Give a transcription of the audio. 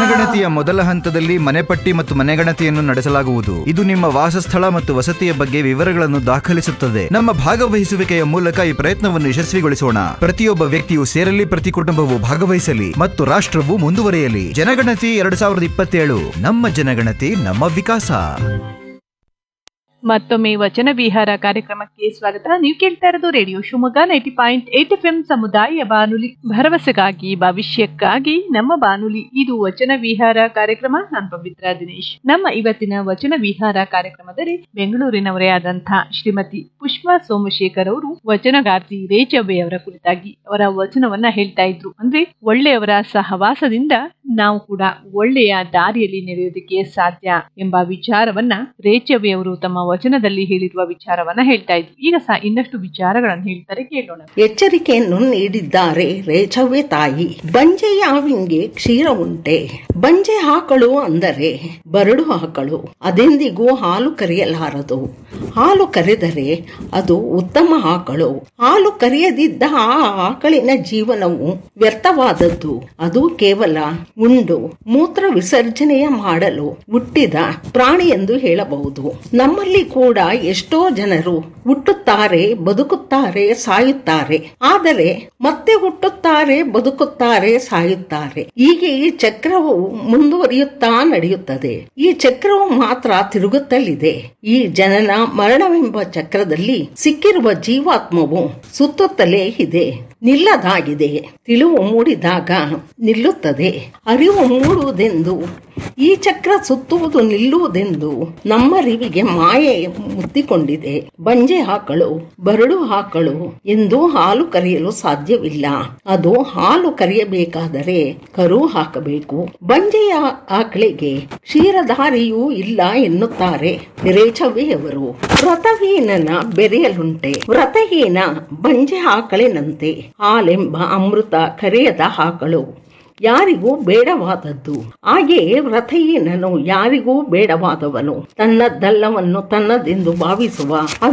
ಜನಗಣತಿಯ ಮೊದಲ ಹಂತದಲ್ಲಿ ಮನೆಪಟ್ಟಿ ಮತ್ತು ಮನೆಗಣತಿಯನ್ನು ನಡೆಸಲಾಗುವುದು ಇದು ನಿಮ್ಮ ವಾಸಸ್ಥಳ ಮತ್ತು ವಸತಿಯ ಬಗ್ಗೆ ವಿವರಗಳನ್ನು ದಾಖಲಿಸುತ್ತದೆ ನಮ್ಮ ಭಾಗವಹಿಸುವಿಕೆಯ ಮೂಲಕ ಈ ಪ್ರಯತ್ನವನ್ನು ಯಶಸ್ವಿಗೊಳಿಸೋಣ ಪ್ರತಿಯೊಬ್ಬ ವ್ಯಕ್ತಿಯು ಸೇರಲಿ ಪ್ರತಿ ಕುಟುಂಬವು ಭಾಗವಹಿಸಲಿ ಮತ್ತು ರಾಷ್ಟ್ರವು ಮುಂದುವರಿಯಲಿ ಜನಗಣತಿ ಎರಡ್ ಸಾವಿರದ ಇಪ್ಪತ್ತೇಳು ನಮ್ಮ ಜನಗಣತಿ ನಮ್ಮ ವಿಕಾಸ ಮತ್ತೊಮ್ಮೆ ವಚನ ವಿಹಾರ ಕಾರ್ಯಕ್ರಮಕ್ಕೆ ಸ್ವಾಗತ ನೀವು ಕೇಳ್ತಾ ಇರೋದು radio Shivamogga ninety point eight F M ಸಮುದಾಯ ಬಾನುಲಿ ಭರವಸೆಗಾಗಿ ಭವಿಷ್ಯಕ್ಕಾಗಿ ನಮ್ಮ ಬಾನುಲಿ ಇದು ವಚನ ವಿಹಾರ ಕಾರ್ಯಕ್ರಮ ನಾನು ಪವಿತ್ರ ದಿನೇಶ್ ನಮ್ಮ ಇವತ್ತಿನ ವಚನ ವಿಹಾರ ಕಾರ್ಯಕ್ರಮದಲ್ಲಿ ಬೆಂಗಳೂರಿನವರೇ ಆದಂತಹ ಶ್ರೀಮತಿ ಪುಷ್ಪಾ ಸೋಮಶೇಖರ್ ಅವರು ವಚನಗಾರ್ತಿ ರೇಚವ್ವೆ ಅವರ ಕುರಿತಾಗಿ ಅವರ ವಚನವನ್ನ ಹೇಳ್ತಾ ಇದ್ರು ಅಂದ್ರೆ ಒಳ್ಳೆಯವರ ಸಹವಾಸದಿಂದ ನಾವು ಕೂಡ ಒಳ್ಳೆಯ ದಾರಿಯಲ್ಲಿ ನಡೆಯೋದಕ್ಕೆ ಸಾಧ್ಯ ಎಂಬ ವಿಚಾರವನ್ನ ರೇಚವ್ವೆ ಅವರು ತಮ್ಮ ವಚನದಲ್ಲಿ ಹೇಳಿರುವ ವಿಚಾರವನ್ನ ಹೇಳ್ತಾ ಇದ್ರು ಈಗ ಸಹ ಇನ್ನಷ್ಟು ವಿಚಾರಗಳನ್ನು ಹೇಳ್ತಾರೆ ಕೇಳೋಣ ಎಚ್ಚರಿಕೆಯನ್ನು ನೀಡಿದ್ದಾರೆ ರೇಚವ್ವೆ ತಾಯಿ ಬಂಜೆಯ ಹಾವಿಂಗೆ ಕ್ಷೀರ ಉಂಟೆ ಬಂಜೆ ಆಕಳು ಅಂದರೆ ಬರಡು ಆಕಳು ಅದೆಂದಿಗೂ ಹಾಲು ಕರೆಯಲಾರದು ಹಾಲು ಕರೆದರೆ ಅದು ಉತ್ತಮ ಆಕಳು ಹಾಲು ಕರೆಯದಿದ್ದ ಆ ಆಕಳಿನ ಜೀವನವು ವ್ಯರ್ಥವಾದದ್ದು ಅದು ಕೇವಲ ಉಂಡು ಮೂತ್ರ ವಿಸರ್ಜನೆಯ ಮಾಡಲು ಹುಟ್ಟಿದ ಪ್ರಾಣಿ ಎಂದು ಹೇಳಬಹುದು ನಮ್ಮಲ್ಲಿ ಕೂಡ ಎಷ್ಟೋ ಜನರು ಹುಟ್ಟುತ್ತಾರೆ ಬದುಕುತ್ತಾರೆ ಸಾಯುತ್ತಾರೆ ಆದರೆ ಮತ್ತೆ ಹುಟ್ಟುತ್ತಾರೆ ಬದುಕುತ್ತಾರೆ ಸಾಯುತ್ತಾರೆ ಹೀಗೆ ಈ ಚಕ್ರವು ಮುಂದುವರಿಯುತ್ತಾ ನಡೆಯುತ್ತದೆ ಈ ಚಕ್ರವು ಮಾತ್ರ ತಿರುಗುತ್ತಲಿದೆ ಈ ಜನನ ಮರಣವೆಂಬ ಚಕ್ರದಲ್ಲಿ ಸಿಕ್ಕಿರುವ ಜೀವಾತ್ಮವು ಸುತ್ತುತ್ತಲೇ ಇದೆ ನಿಲ್ಲದಾಗಿದೆ ತಿಳಿವು ಮೂಡಿದಾಗ ನಿಲ್ಲುತ್ತದೆ ಅರಿವು ಮೂಡುವುದೆಂದು ಈ ಚಕ್ರ ಸುತ್ತುವುದು ನಿಲ್ಲುವುದೆಂದು ನಮ್ಮರಿವಿಗೆ ಮಾಯೆ ಮುತ್ತಿಕೊಂಡಿದೆ ಬಂಜೆ ಆಕಳು ಬರಡು ಆಕಳು ಎಂದು ಹಾಲು ಕರೆಯಲು ಸಾಧ್ಯವಿಲ್ಲ ಅದು ಹಾಲು ಕರೆಯಬೇಕಾದರೆ ಕರು ಹಾಕಬೇಕು ಬಂಜೆಯ ಆಕಳಿಗೆ ಕ್ಷೀರಧಾರಿಯೂ ಇಲ್ಲ ಎನ್ನುತ್ತಾರೆ ರೇಚವ್ವೆಯವರು ವ್ರತಹೀನನ ಬೆರೆಯಲುಂಟೆ ವ್ರತಹೀನ ಬಂಜೆ ಆಕಳಿನಂತೆ ಹಾಲೆಂಬ ಅಮೃತ ಕರೆಯದ ಆಕಳು ಯಾರಿಗೂ ಬೇಡವಾದದ್ದು ಹಾಗೆಯೇ ವ್ರತಹೀನನು ಯಾರಿಗೂ ಬೇಡವಾದವನು ತನ್ನದ್ದಲ್ಲವನ್ನು ತನ್ನದೆಂದು ಭಾವಿಸುವ